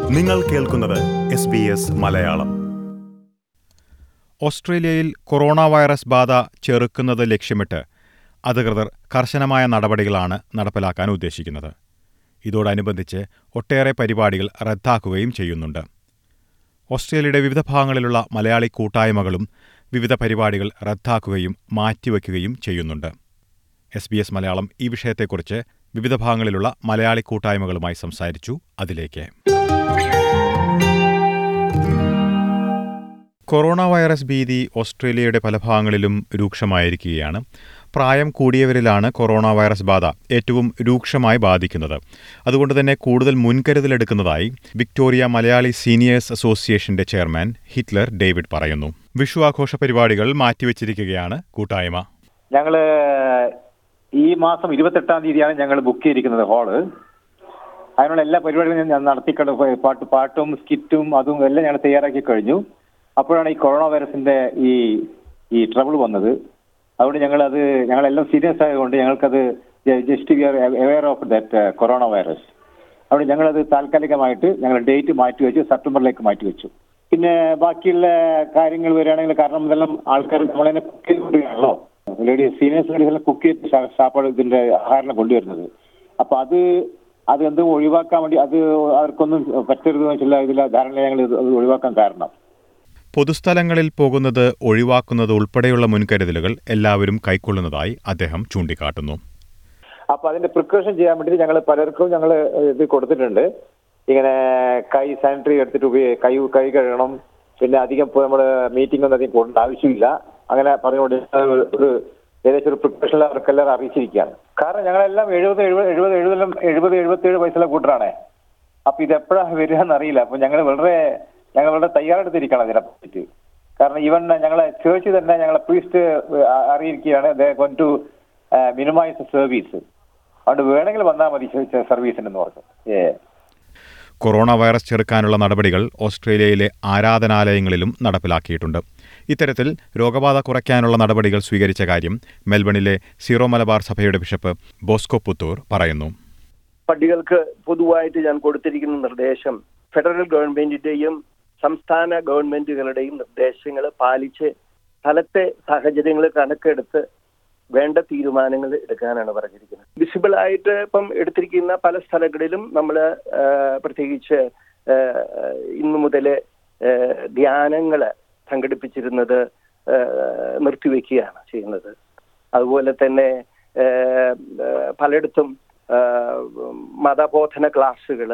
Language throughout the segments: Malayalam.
നിങ്ങൾ കേൾക്കുന്നത് എസ് ബി എസ് മലയാളം ഓസ്ട്രേലിയയിൽ കൊറോണ വൈറസ് ബാധ ചെറുക്കുന്നത് ലക്ഷ്യമിട്ട് അധികൃതർ കർശനമായ നടപടികളാണ് നടപ്പിലാക്കാൻ ഉദ്ദേശിക്കുന്നത് ഇതോടനുബന്ധിച്ച് ഒട്ടേറെ പരിപാടികൾ റദ്ദാക്കുകയും ചെയ്യുന്നുണ്ട് ഓസ്ട്രേലിയയുടെ വിവിധ ഭാഗങ്ങളിലുള്ള മലയാളി കൂട്ടായ്മകളും വിവിധ പരിപാടികൾ റദ്ദാക്കുകയും മാറ്റിവെക്കുകയും ചെയ്യുന്നുണ്ട് എസ് ബി എസ് മലയാളം ഈ വിഷയത്തെക്കുറിച്ച് വിവിധ ഭാഗങ്ങളിലുള്ള മലയാളി കൂട്ടായ്മകളുമായി സംസാരിച്ചു അതിലേക്ക് കൊറോണ വൈറസ് ഭീതി ഓസ്ട്രേലിയയുടെ പല ഭാഗങ്ങളിലും രൂക്ഷമായിരിക്കുകയാണ് പ്രായം കൂടിയവരിലാണ് കൊറോണ വൈറസ് ബാധ ഏറ്റവും രൂക്ഷമായി ബാധിക്കുന്നത് അതുകൊണ്ട് തന്നെ കൂടുതൽ മുൻകരുതലെടുക്കുന്നതായി വിക്ടോറിയ മലയാളി സീനിയേഴ്സ് അസോസിയേഷന്റെ ചെയർമാൻ ഹിറ്റ്ലർ ഡേവിഡ് പറയുന്നു വിഷു ആഘോഷ പരിപാടികൾ മാറ്റിവെച്ചിരിക്കുകയാണ് കൂട്ടായ്മ ഞങ്ങള് ഈ മാസം ഇരുപത്തെട്ടാം തീയതിയാണ് ഞങ്ങൾ ബുക്ക് ചെയ്തിരിക്കുന്നത് ഹാള് അതിനുള്ള എല്ലാ പരിപാടികളും ഞാൻ നടത്തിക്കൊണ്ട് പോയി. പാട്ട് പാട്ടും സ്കിറ്റും അതും എല്ലാം ഞങ്ങൾ തയ്യാറാക്കി കഴിഞ്ഞു അപ്പോഴാണ് ഈ കൊറോണ വൈറസിന്റെ ഈ ഈ ട്രബിൾ വന്നത് അതുകൊണ്ട് ഞങ്ങൾ അത് ഞങ്ങളെല്ലാം സീരിയസ് ആയതുകൊണ്ട് ഞങ്ങൾക്കത് just we are aware of that corona virus അതുകൊണ്ട് ഞങ്ങളത് താൽക്കാലികമായിട്ട് ഞങ്ങൾ ഡേറ്റ് മാറ്റി വെച്ചു സെപ്റ്റംബറിലേക്ക് മാറ്റി വെച്ചു പിന്നെ ബാക്കിയുള്ള കാര്യങ്ങൾ വരികയാണെങ്കിൽ കാരണം ഇതെല്ലാം ആൾക്കാർ നമ്മളതിനെ കുക്ക് ചെയ്തുകൊണ്ടിരിക്കുകയാണല്ലോ ലേഡി സീനിയേഴ്സ് ലേഡീസ് കുക്ക് ചെയ്ത് സാ- സാപ്പാട് ഇതിന്റെ ആഹാരം കൊണ്ടുവരുന്നത് അപ്പൊ അത് അത് എന്തും ഒഴിവാക്കാൻ വേണ്ടി അത് അവർക്കൊന്നും പറ്റരുത് വെച്ചുള്ള ഇതിലെ ധാരണ ഞങ്ങൾ ഇത് അത് ഒഴിവാക്കാൻ കാരണം പൊതുസ്ഥലങ്ങളിൽ പോകുന്നത് ഒഴിവാക്കുന്നത് ഉൾപ്പെടെയുള്ള മുൻകരുതലുകൾ എല്ലാവരും കൈക്കൊള്ളുന്നതായി അദ്ദേഹം ചൂണ്ടിക്കാട്ടുന്നു അപ്പൊ അതിന്റെ പ്രിക്കോഷൻ ചെയ്യാൻ വേണ്ടി ഞങ്ങൾ പലർക്കും ഞങ്ങൾ ഇത് കൊടുത്തിട്ടുണ്ട് ഇങ്ങനെ കൈ സാനിറ്ററി എടുത്തിട്ട് ഉപയോഗി കൈ കൈ കഴുകണം പിന്നെ അധികം നമ്മൾ മീറ്റിംഗ് ഒന്നും അധികം കൂടേണ്ട ആവശ്യമില്ല അങ്ങനെ പറഞ്ഞുകൊണ്ട് ഒരു- ഒരു ഏകദേശം ഒരു പ്രിക്കോഷൻ അവർക്കെല്ലാം അറിയിച്ചിരിക്കുകയാണ് കാരണം ഞങ്ങളെല്ലാം എഴുപത് എഴുപത് എഴുപത് എഴുപതെല്ലാം എഴുപത് എഴുപത്തേഴ് വയസ്സുള്ള കൂട്ടറാണേ അപ്പൊ ഇത് എപ്പോഴാണ് വരിക എന്നറിയില്ല അപ്പൊ ഞങ്ങൾ വളരെ ഞങ്ങൾ വളരെ തയ്യാറെടുത്തിരിക്കണം ഇതിനെ പറ്റി കാരണം ഈവൻ ഞങ്ങളെ ചേർച്ച് തന്നെ ഞങ്ങളെ പ്രീസ്റ്റ് അറിയിക്കുകയാണ് they gone to minimise service അതുകൊണ്ട് വേണമെങ്കിൽ വന്നാൽ മതി സർവീസിനെന്ന് പറഞ്ഞു ഏ കൊറോണ വൈറസ് ചെറുക്കാനുള്ള നടപടികൾ ഓസ്ട്രേലിയയിലെ ആരാധനാലയങ്ങളിലും നടപ്പിലാക്കിയിട്ടുണ്ട് ഇത്തരത്തിൽ രോഗബാധ കുറയ്ക്കാനുള്ള നടപടികൾ സ്വീകരിച്ച കാര്യം മെൽബണിലെ സീറോ മലബാർ സഭയുടെ ബിഷപ്പ് ബോസ്കോ പുത്തൂർ പറയുന്നു പള്ളികൾക്ക് പൊതുവായിട്ട് ഞാൻ കൊടുത്തിരിക്കുന്ന നിർദ്ദേശം ഫെഡറൽ ഗവൺമെന്റിന്റെയും സംസ്ഥാന ഗവൺമെന്റുകളുടെയും നിർദ്ദേശങ്ങൾ പാലിച്ച് സ്ഥലത്തെ സാഹചര്യങ്ങൾ കണക്കെടുത്ത് വേണ്ട തീരുമാനങ്ങൾ എടുക്കാനാണ് പറഞ്ഞിരിക്കുന്നത് വിസിബിൾ ആയിട്ട് ഇപ്പം എടുത്തിരിക്കുന്ന പല സ്ഥലങ്ങളിലും നമ്മൾ പ്രത്യേകിച്ച് ആ, ഇന്നു മുതൽ ധ്യാനങ്ങൾ സംഘടിപ്പിച്ചിരുന്നത് ആ, നിർത്തിവെക്കുകയാണ് ചെയ്യുന്നത് അതുപോലെ തന്നെ ആ, ആ, പലയിടത്തും ആ, മതബോധന ക്ലാസ്സുകൾ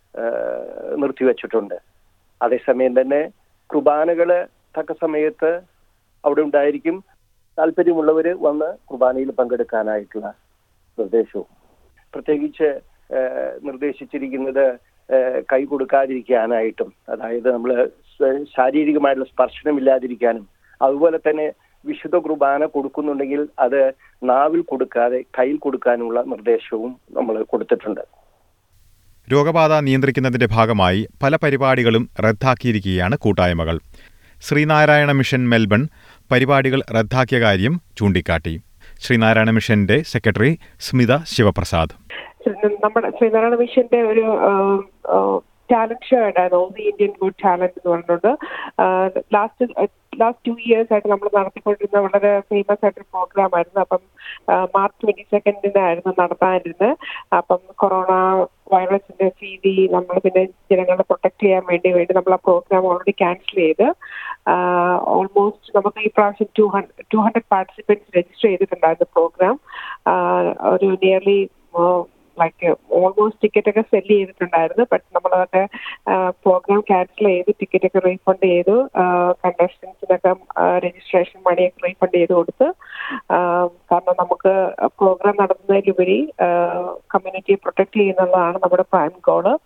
നിർത്തിവെച്ചിട്ടുണ്ട് അതേസമയം തന്നെ കുർബാനകള് തക്ക സമയത്ത് അവിടെ ഉണ്ടായിരിക്കും താല്പര്യമുള്ളവർ വന്ന് കുർബാനയിൽ പങ്കെടുക്കാനായിട്ടുള്ള നിർദ്ദേശവും പ്രത്യേകിച്ച് ആ, നിർദ്ദേശിച്ചിരിക്കുന്നത് ആ, കൈ കൊടുക്കാതിരിക്കാനായിട്ടും അതായത് നമ്മൾ ശാരീരികമായിട്ടുള്ള സ്പർശനമില്ലാതിരിക്കാനും അതുപോലെ തന്നെ വിശുദ്ധ കുർബാന കൊടുക്കുന്നുണ്ടെങ്കിൽ അത് നാവിൽ കൊടുക്കാതെ കയ്യിൽ കൊടുക്കാനുള്ള നിർദ്ദേശവും നമ്മൾ കൊടുത്തിട്ടുണ്ട് രോഗബാധ നിയന്ത്രിക്കുന്നതിന്റെ ഭാഗമായി പല പരിപാടികളും റദ്ദാക്കിയിരിക്കുകയാണ് കൂട്ടായ്മകൾ ശ്രീനാരായണ മിഷൻ മെൽബൺ പരിപാടികൾ റദ്ദാക്കിയ കാര്യം ചൂണ്ടിക്കാട്ടി ശ്രീനാരായണ മിഷന്റെ സെക്രട്ടറി സ്മിത ശിവപ്രസാദ് നമ്മുടെ ശ്രീനാരായണ മിഷന്റെ ഒരു ടാലന്റ് ഷോ ഉണ്ടായിരുന്നു all the Indian good talent എന്ന് പറഞ്ഞുകൊണ്ട് ലാസ്റ്റ് ലാസ്റ്റ് ടു ഇയേഴ്സ് ആയിട്ട് നമ്മൾ നടത്തിക്കൊണ്ടിരുന്ന വളരെ ഫേമസ് ആയിട്ടൊരു പ്രോഗ്രാം ആയിരുന്നു അപ്പം മാർച്ച് ട്വന്റി സെക്കൻഡിനായിരുന്നു നടത്താനിരുന്നത് അപ്പം കൊറോണ വൈറസിന്റെ ഭീതി നമ്മൾ പിന്നെ ജനങ്ങളെ പ്രൊട്ടക്ട് ചെയ്യാൻ വേണ്ടി വേണ്ടി നമ്മൾ ആ പ്രോഗ്രാം ഓൾറെഡി ക്യാൻസൽ ചെയ്ത് ഓൾമോസ്റ്റ് നമുക്ക് ഈ പ്രാവശ്യം two hundred two hundred participants register ചെയ്തിട്ടുണ്ടായിരുന്നു പ്രോഗ്രാം ഒരു നിയർലി ലൈക്ക് ഓൾമോസ്റ്റ് ടിക്കറ്റ് ഒക്കെ സെല് ചെയ്തിട്ടുണ്ടായിരുന്നു ബട്ട് നമ്മളതൊക്കെ പ്രോഗ്രാം ക്യാൻസൽ ചെയ്ത് ടിക്കറ്റ് ഒക്കെ റീഫണ്ട് ചെയ്തു കണ്ടസ്റ്റൻസിനൊക്കെ രജിസ്ട്രേഷൻ മണിയൊക്കെ റീഫണ്ട് ചെയ്ത് കൊടുത്ത് ആ, കാരണം നമുക്ക് പ്രോഗ്രാം നടത്തുന്നതിലുപരി കമ്മ്യൂണിറ്റിയെ പ്രൊട്ടക്ട് ചെയ്യുന്നതാണ് നമ്മുടെ പ്രൈം ഗോള്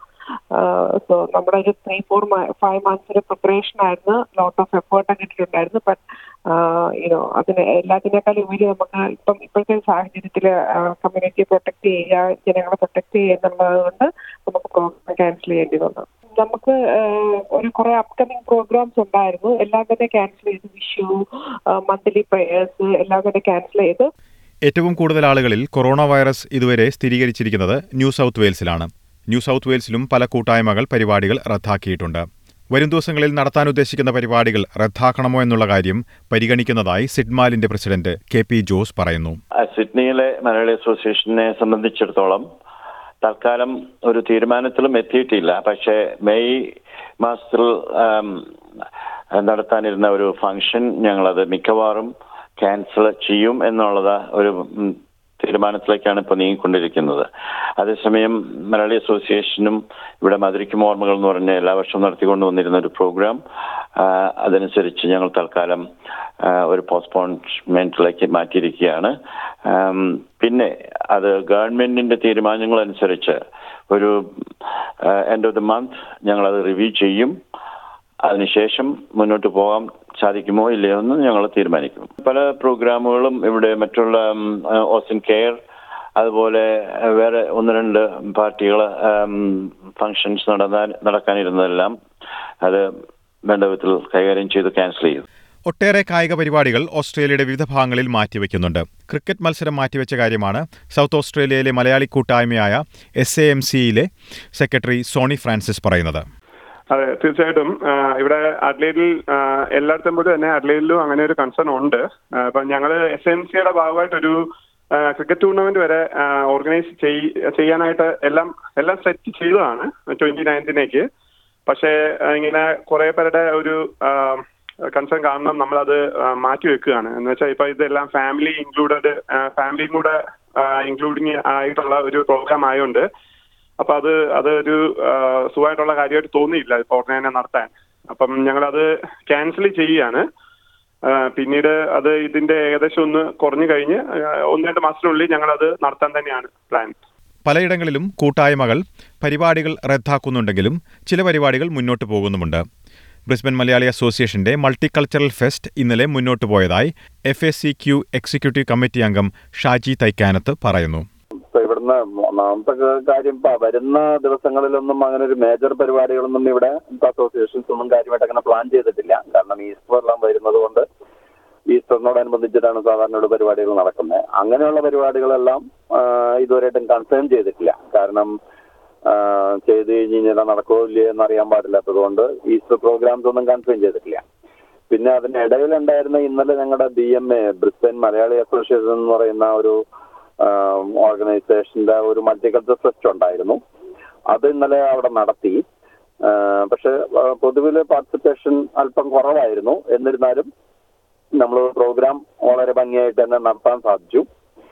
സോ നമ്മുടെ ഒരു ത്രീ ഫോർ ഫൈവ് മന്ത്സിന്റെ പ്രിപ്പറേഷൻ ആയിരുന്നു ലോട്ട് ഓഫ് എഫേർട്ട് ഒക്കെ ഇട്ടിട്ടുണ്ടായിരുന്നു ബട്ട് യുനോ അതിന് എല്ലാത്തിനേക്കാളും ഉപരി നമുക്ക് ഇപ്പം ഇപ്പോഴത്തെ സാഹചര്യത്തിൽ കമ്മ്യൂണിറ്റിയെ പ്രൊട്ടക്ട് ചെയ്യുക ജനങ്ങളെ പ്രൊട്ടക്ട് ചെയ്യുക എന്നുള്ളത് കൊണ്ട് നമുക്ക് പ്രോഗ്രാം ക്യാൻസൽ ചെയ്യേണ്ടി വന്നു നമുക്ക് ആഹ്, ഒരു കുറെ അപ്കമിങ് പ്രോഗ്രാംസ് ഉണ്ടായിരുന്നു എല്ലാം തന്നെ ക്യാൻസൽ ചെയ്ത് വിഷു മന്ത്ലി പ്രേയേഴ്സ് എല്ലാം തന്നെ ക്യാൻസൽ ചെയ്ത് ഏറ്റവും കൂടുതൽ ആളുകളിൽ കൊറോണ വൈറസ് ഇതുവരെ സ്ഥിരീകരിച്ചിരിക്കുന്നത് ന്യൂ സൗത്ത് വെയിൽസിലാണ് ന്യൂ സൗത്ത് വെയിൽസിലും പല കൂട്ടായ്മകൾ പരിപാടികൾ റദ്ദാക്കിയിട്ടുണ്ട് വരും ദിവസങ്ങളിൽ നടത്താൻ ഉദ്ദേശിക്കുന്ന പരിപാടികൾ റദ്ദാക്കണമോ എന്നുള്ള കാര്യം പരിഗണിക്കുന്നതായി സിഡ്മാലിന്റെ പ്രസിഡന്റ് കെ പി ജോസ് പറയുന്നു ആ, സിഡ്നിയിലെ മലയാളി അസോസിയേഷനെ സംബന്ധിച്ചിടത്തോളം തൽക്കാലം ഒരു തീരുമാനത്തിലും എത്തിയിട്ടില്ല പക്ഷേ മെയ് മാസത്തിൽ ആം, നടത്താനിരുന്ന ഒരു ഫംഗ്ഷൻ ഞങ്ങളത് മിക്കവാറും ക്യാൻസൽ ചെയ്യും എന്നുള്ളത് ഒരു ഉം, തീരുമാനത്തിലേക്കാണ് ഇപ്പോൾ നീങ്ങിക്കൊണ്ടിരിക്കുന്നത് അതേസമയം മലയാളി അസോസിയേഷനും ഇവിടെ മധുരിക്കും ഓർമ്മകൾ എന്ന് പറഞ്ഞ എല്ലാ വർഷവും നടത്തിക്കൊണ്ട് വന്നിരുന്ന ഒരു പ്രോഗ്രാം ആ, അതനുസരിച്ച് ഞങ്ങൾ തൽക്കാലം ആ, ഒരു പോസ്റ്റ്പോൺമെന്റിലേക്ക് മാറ്റിയിരിക്കുകയാണ് ആം, പിന്നെ അത് ഗവൺമെന്റിന്റെ തീരുമാനങ്ങൾ അനുസരിച്ച് ഒരു എൻഡ് ഓഫ് ദി മന്ത് ഞങ്ങളത് റിവ്യൂ ചെയ്യും അതിനുശേഷം മുന്നോട്ട് പോകാൻ സാധിക്കുമോ ഇല്ലയോ എന്ന് ഞങ്ങൾ തീരുമാനിക്കും പല പ്രോഗ്രാമുകളും ഇവിടെ മറ്റുള്ള ഉം, ഓസിൻ കെയർ അതുപോലെ അഹ്, വേറെ ഒന്ന് രണ്ട് പാർട്ടികൾ ഫങ്ഷൻസ് നടന്നാൻ നടക്കാനിരുന്നതെല്ലാം അത് വേണ്ട വിധത്തിൽ കൈകാര്യം ചെയ്ത് ക്യാൻസൽ ചെയ്തു ഒട്ടേറെ കായിക പരിപാടികൾ ഓസ്ട്രേലിയയുടെ വിവിധ ഭാഗങ്ങളിൽ മാറ്റിവെക്കുന്നുണ്ട് ക്രിക്കറ്റ് മത്സരം മാറ്റിവെച്ച കാര്യമാണ് സൗത്ത് ഓസ്ട്രേലിയയിലെ മലയാളി കൂട്ടായ്മയായ എസ് എ എം സിയിലെ സെക്രട്ടറി സോണി ഫ്രാൻസിസ് പറയുന്നത് അതെ തീർച്ചയായിട്ടും ആ, ഇവിടെ അഡ്ലൈഡിൽ ആ, എല്ലായിടത്തും പോലെ തന്നെ അഡ്ലൈഡിലും അങ്ങനെ ഒരു കൺസേൺ ഉണ്ട് ആ, അപ്പം ഞങ്ങൾ എസ് എം സിയുടെ ഭാഗമായിട്ടൊരു ക്രിക്കറ്റ് ടൂർണമെന്റ് വരെ ഓർഗനൈസ് ചെയ്യാനായിട്ട് എല്ലാം എല്ലാം സെറ്റ് ചെയ്തതാണ് ട്വന്റി നയൻത്തിനേക്ക് പക്ഷേ ആ, ഇങ്ങനെ കുറെ പേരുടെ ഒരു കൺസേൺ കാരണം നമ്മളത് ആ, മാറ്റി വെക്കുകയാണ് എന്ന് വെച്ചാൽ ഇപ്പൊ ഇതെല്ലാം ഫാമിലി ഇൻക്ലൂഡഡ് ഫാമിലിയും കൂടെ ഇൻക്ലൂഡിങ് ആയിട്ടുള്ള ഒരു പ്രോഗ്രാം ആയതുകൊണ്ട് അപ്പൊ അത് അതൊരു ആ, സുഖമായിട്ടുള്ള കാര്യമായിട്ട് തോന്നിയില്ല ഇപ്പൊ ഉടനെ തന്നെ നടത്താൻ അപ്പം ഞങ്ങളത് ക്യാൻസൽ ചെയ്യുകയാണ് ആ, പിന്നീട് അത് ഇതിന്റെ ഏകദേശം ഒന്ന് കുറഞ്ഞു കഴിഞ്ഞ് ആ, ഒന്ന് രണ്ട് മാസത്തിനുള്ളിൽ ഞങ്ങളത് നടത്താൻ തന്നെയാണ് പ്ലാൻ പലയിടങ്ങളിലും കൂട്ടായ്മകൾ പരിപാടികൾ റദ്ദാക്കുന്നുണ്ടെങ്കിലും ചില പരിപാടികൾ മുന്നോട്ട് പോകുന്നുമുണ്ട് ബ്രിസ്ബൻ മലയാളി അസോസിയേഷന്റെ മൾട്ടികൾച്ചറൽ ഫെസ്റ്റ് ഇന്നലെ മുന്നോട്ട് പോയതായി F S C Q executive committee അംഗം ഷാജി തൈക്കാനത്ത് പറയുന്നു ഇപ്പൊ ഇവിടുന്ന് ഒന്നാമത്തെ ക- കാര്യം ഇപ്പൊ വരുന്ന ദിവസങ്ങളിലൊന്നും അങ്ങനെ ഒരു മേജർ പരിപാടികളൊന്നും ഇവിടെ അസോസിയേഷൻസ് ഒന്നും കാര്യമായിട്ട് അങ്ങനെ പ്ലാൻ ചെയ്തിട്ടില്ല കാരണം ഈസ്റ്റർ എല്ലാം വരുന്നത് കൊണ്ട് ഈസ്റ്ററിനോടനുബന്ധിച്ചിട്ടാണ് സാധാരണ ഇവിടെ പരിപാടികൾ നടക്കുന്നത് അങ്ങനെയുള്ള പരിപാടികളെല്ലാം ആ, ഇതുവരെയായിട്ടും കൺസേൺ ചെയ്തിട്ടില്ല കാരണം ആ, ചെയ്ത് കഴിഞ്ഞ് കഴിഞ്ഞാൽ നടക്കുമോ ഇല്ലയോ എന്നറിയാൻ പാടില്ലാത്തത് കൊണ്ട് ഈസ്റ്റർ പ്രോഗ്രാംസ് ഒന്നും കൺസേൺ ചെയ്തിട്ടില്ല പിന്നെ അതിനിടയിലുണ്ടായിരുന്ന ഇന്നലെ ഞങ്ങളുടെ B M A Brisbane Malayali association എന്ന് പറയുന്ന ഒരു ഓർഗനൈസേഷന്റെ ഒരു മൾട്ടികൾച്ചർ ഫെസ്റ്റ് ഉണ്ടായിരുന്നു അത് ഇന്നലെ അവിടെ നടത്തി ആ, പക്ഷെ പൊതുവിൽ പാർട്ടിസിപ്പേഷൻ അല്പം കുറവായിരുന്നു എന്നിരുന്നാലും നമ്മൾ പ്രോഗ്രാം വളരെ ഭംഗിയായിട്ട് തന്നെ നടത്താൻ സാധിച്ചു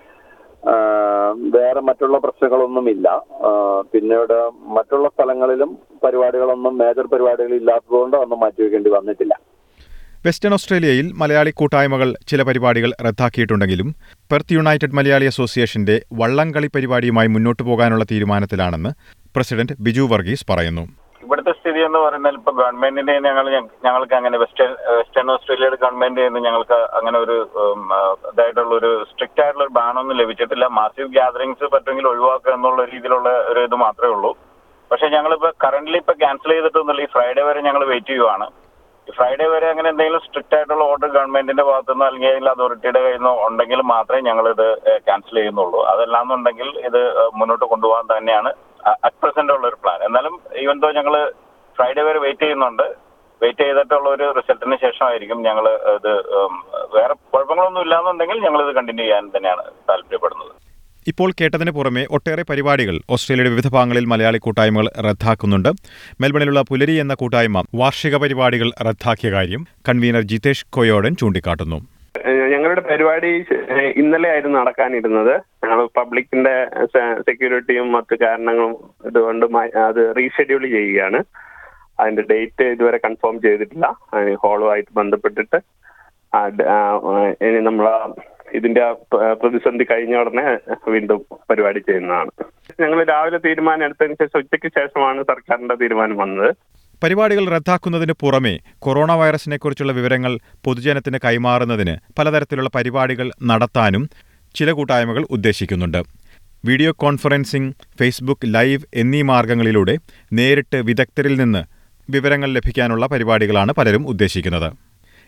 ആ, വേറെ മറ്റുള്ള പ്രശ്നങ്ങളൊന്നുമില്ല ആ, പിന്നീട് മറ്റുള്ള സ്ഥലങ്ങളിലും പരിപാടികളൊന്നും മേജർ പരിപാടികൾ ഇല്ലാത്തതുകൊണ്ട് ഒന്നും മാറ്റിവെക്കേണ്ടി വന്നിട്ടില്ല വെസ്റ്റേൺ ഓസ്ട്രേലിയയിൽ മലയാളി കൂട്ടായ്മകൾ ചില പരിപാടികൾ റദ്ദാക്കിയിട്ടുണ്ടെങ്കിലും പെർത്ത് യുണൈറ്റഡ് മലയാളി അസോസിയേഷന്റെ വള്ളംകളി പരിപാടിയുമായി മുന്നോട്ടു പോകാനുള്ള തീരുമാനത്തിലാണെന്ന് പ്രസിഡന്റ് ബിജു വർഗീസ് പറയുന്നു ഇവിടുത്തെ സ്ഥിതി എന്ന് പറയുന്നത് ഇപ്പൊ ഗവൺമെന്റിന്റെ ഞങ്ങൾ ഞങ്ങൾക്ക് അങ്ങനെ വെസ്റ്റേൺ വെസ്റ്റേൺ ഓസ്ട്രേലിയയുടെ ഗവൺമെന്റ് നിന്ന് ഞങ്ങൾക്ക് അങ്ങനെ ഒരു ഉം, ആ, ഇതായിട്ടുള്ള ഒരു സ്ട്രിക്റ്റ് ആയിട്ടുള്ള ഒരു ബാനൊന്നും ലഭിച്ചിട്ടില്ല മാസീവ് ഗ്യാതറിങ്സ് പറ്റുമെങ്കിൽ ഒഴിവാക്കുക എന്നുള്ള രീതിയിലുള്ള ഒരു ഇത് മാത്രമേ ഉള്ളൂ പക്ഷെ ഞങ്ങളിപ്പോ കറന്റ്ലി ഇപ്പൊ ക്യാൻസൽ ചെയ്തിട്ടൊന്നുമില്ല ഈ ഫ്രൈഡേ വരെ ഞങ്ങൾ വെയിറ്റ് ചെയ്യുവാണ് ഈ ഫ്രൈഡേ വരെ അങ്ങനെ എന്തെങ്കിലും സ്ട്രിക്റ്റ് ആയിട്ടുള്ള ഓർഡർ ഗവൺമെന്റിന്റെ ഭാഗത്തുനിന്ന് അല്ലെങ്കിൽ ഏതെങ്കിലും അതോറിറ്റിയുടെ കയ്യിൽ നിന്ന് ഉണ്ടെങ്കിൽ മാത്രമേ ഞങ്ങൾ ഇത് ക്യാൻസൽ ചെയ്യുന്നുള്ളൂ അതല്ലാന്നുണ്ടെങ്കിൽ ഇത് ഏഹ്, മുന്നോട്ട് കൊണ്ടുപോകാൻ തന്നെയാണ് അറ്റ് പ്രസന്റ് ഉള്ള ഒരു പ്ലാൻ എന്നാലും ഈവൻ തോ ഞങ്ങൾ ഫ്രൈഡേ വരെ വെയിറ്റ് ചെയ്യുന്നുണ്ട് വെയിറ്റ് ചെയ്തിട്ടുള്ള ഒരു റിസൾട്ടിന് ശേഷമായിരിക്കും ഞങ്ങൾ ഇത് ഉം, വേറെ കുഴപ്പങ്ങളൊന്നും ഇല്ലാന്നുണ്ടെങ്കിൽ ഞങ്ങൾ ഇത് കണ്ടിന്യൂ ചെയ്യാൻ തന്നെയാണ് താല്പര്യപ്പെടുന്നത് ഇപ്പോൾ കേട്ടതിന് പുറമെ ഒട്ടേറെ പരിപാടികൾ ഓസ്ട്രേലിയയുടെ വിവിധ ഭാഗങ്ങളിൽ മലയാളി കൂട്ടായ്മകൾ റദ്ദാക്കുന്നുണ്ട് മെൽബണിലുള്ള പുലരി എന്ന കൂട്ടായ്മ വാർഷിക പരിപാടികൾ റദ്ദാക്കിയ കാര്യം കൺവീനർ ജിതേഷ് കൊയോടൻ ചൂണ്ടിക്കാട്ടുന്നു ഏഹ് ഞങ്ങളുടെ പരിപാടി ഏഹ് ഇന്നലെ ആയിരുന്നു നടക്കാനിരുന്നത് ഞങ്ങൾ പബ്ലിക്കിന്റെ സെ- സെക്യൂരിറ്റിയും മറ്റു കാരണങ്ങളും ഇതുകൊണ്ട് മ- അത് റീഷെഡ്യൂൾ ചെയ്യുകയാണ് അതിന്റെ ഡേറ്റ് ഇതുവരെ കൺഫേം ചെയ്തിട്ടില്ല ഹോളുമായിട്ട് ബന്ധപ്പെട്ടിട്ട് ആ ഡ- ആ, ഇനി നമ്മൾ ഇതിന്റെ ആ പ- പ്രതിസന്ധി കഴിഞ്ഞ ഉടനെ വീണ്ടും പരിപാടി ചെയ്യുന്നതാണ് ഞങ്ങൾ രാവിലെ തീരുമാനം എടുത്തതിന് ശേഷം ഉച്ചയ്ക്ക് ശേഷമാണ് സർക്കാരിന്റെ തീരുമാനം വന്നത് പരിപാടികൾ റദ്ദാക്കുന്നതിന് പുറമെ കൊറോണ വൈറസിനെക്കുറിച്ചുള്ള വിവരങ്ങൾ പൊതുജനത്തിന് കൈമാറുന്നതിന് പലതരത്തിലുള്ള പരിപാടികൾ നടത്താനും ചില കൂട്ടായ്മകൾ ഉദ്ദേശിക്കുന്നുണ്ട് വീഡിയോ കോൺഫറൻസിംഗ് ഫേസ്ബുക്ക് ലൈവ് എന്നീ മാർഗങ്ങളിലൂടെ നേരിട്ട് വിദഗ്ധരിൽ നിന്ന് വിവരങ്ങൾ ലഭിക്കാനുള്ള പരിപാടികളാണ് പലരും ഉദ്ദേശിക്കുന്നത്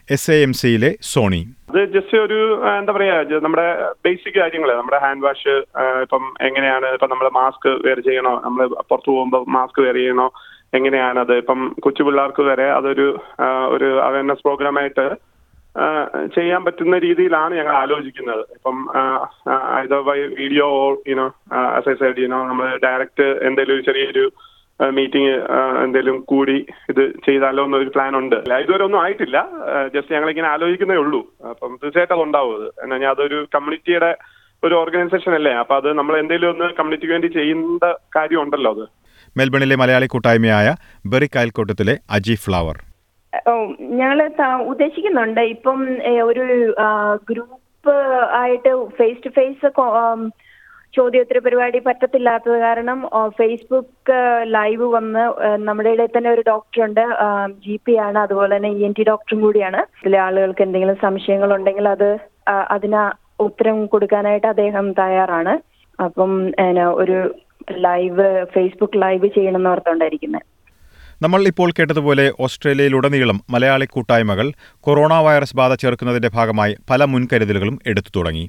എസ് എ എം സിയിലെ സോണി അത് ജസ്റ്റ് ഒരു ആ, എന്താ പറയാ ജ- നമ്മുടെ ബേസിക് കാര്യങ്ങൾ നമ്മുടെ ഹാൻഡ് വാഷ് ഇപ്പം എങ്ങനെയാണ് ഇപ്പം നമ്മൾ മാസ്ക് വെയർ ചെയ്യണോ നമ്മൾ പുറത്തു പോകുമ്പോൾ മാസ്ക് വെയർ ചെയ്യണോ എങ്ങനെയാണ് അത് ഇപ്പം കൊച്ചു പിള്ളേർക്ക് വരെ അതൊരു ആ, ഒരു അവയർനെസ് പ്രോഗ്രാമായിട്ട് ആ, ചെയ്യാൻ പറ്റുന്ന രീതിയിലാണ് ഞങ്ങൾ ആലോചിക്കുന്നത് ഇപ്പം ഇത് video you know as I said you know നമ്മൾ ഡയറക്റ്റ് എന്തെങ്കിലും ഒരു ചെറിയൊരു മീറ്റിംഗ് എന്തെങ്കിലും കൂടി ഇത് ചെയ്താലോ എന്നൊരു പ്ലാൻ ഉണ്ട് അല്ല, ഇതുവരെ ഒന്നും ആയിട്ടില്ല ജസ്റ്റ് ഞങ്ങൾ ഇങ്ങനെ ആലോചിക്കുന്നേ ഉള്ളൂ അപ്പം തീർച്ചയായിട്ടും അത് ഉണ്ടാവും അത് എന്നാ ഞാൻ അതൊരു കമ്മ്യൂണിറ്റിയുടെ ഒരു ഓർഗനൈസേഷൻ അല്ലേ അപ്പൊ അത് നമ്മൾ എന്തെങ്കിലും ഒന്ന് കമ്മ്യൂണിറ്റിക്ക് വേണ്ടി ചെയ്യുന്ന കാര്യം ഉണ്ടല്ലോ അത് മെൽബണിലെ മലയാളി കൂട്ടായ്മയായ ബെറിക് അയൽക്കൂട്ടത്തിലെ അജി ഫ്ലവർ ഓ ഞങ്ങൾ ഉദ്ദേശിക്കുന്നുണ്ട് ഇപ്പം ഏ, ഒരു ഗ്രൂപ്പ് ആയിട്ട് ഫേസ് ടു ഫേസ് ചോദ്യോത്തര പരിപാടി പറ്റത്തില്ലാത്തത് കാരണം ആ, ഫേസ്ബുക്ക് ലൈവ് വന്ന് ആ, നമ്മുടെ ഇടയിൽ തന്നെ ഒരു ഡോക്ടറുണ്ട് ജി പി ആണ് അതുപോലെ തന്നെ ഇ എൻ ടി ഡോക്ടറും കൂടിയാണ് ഇതിലെ ആളുകൾക്ക് എന്തെങ്കിലും സംശയങ്ങൾ ഉണ്ടെങ്കിൽ അത് ആ, അതിന് ഉത്തരം കൊടുക്കാനായിട്ട് അദ്ദേഹം തയ്യാറാണ് അപ്പം ഏന, ഒരു ലൈവ് ഫേസ്ബുക്ക് ലൈവ് ചെയ്യണമെന്ന് ഓർത്തോണ്ടായിരിക്കുന്നത് നമ്മൾ ഇപ്പോൾ കേട്ടതുപോലെ ഓസ്ട്രേലിയയിലുടനീളം മലയാളി കൂട്ടായ്മകൾ കൊറോണ വൈറസ് ബാധ ചെറുക്കുന്നതിന്റെ ഭാഗമായി പല മുൻകരുതലുകളും എടുത്തു തുടങ്ങി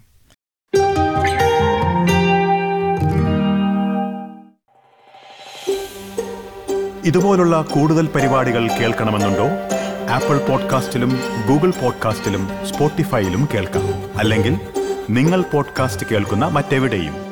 ഇതുപോലുള്ള കൂടുതൽ പരിപാടികൾ കേൾക്കണമെന്നുണ്ടോ ആപ്പിൾ പോഡ്കാസ്റ്റിലും ഗൂഗിൾ പോഡ്കാസ്റ്റിലും സ്പോട്ടിഫൈയിലും കേൾക്കാം അല്ലെങ്കിൽ നിങ്ങൾ പോഡ്കാസ്റ്റ് കേൾക്കുന്ന മറ്റെവിടെയും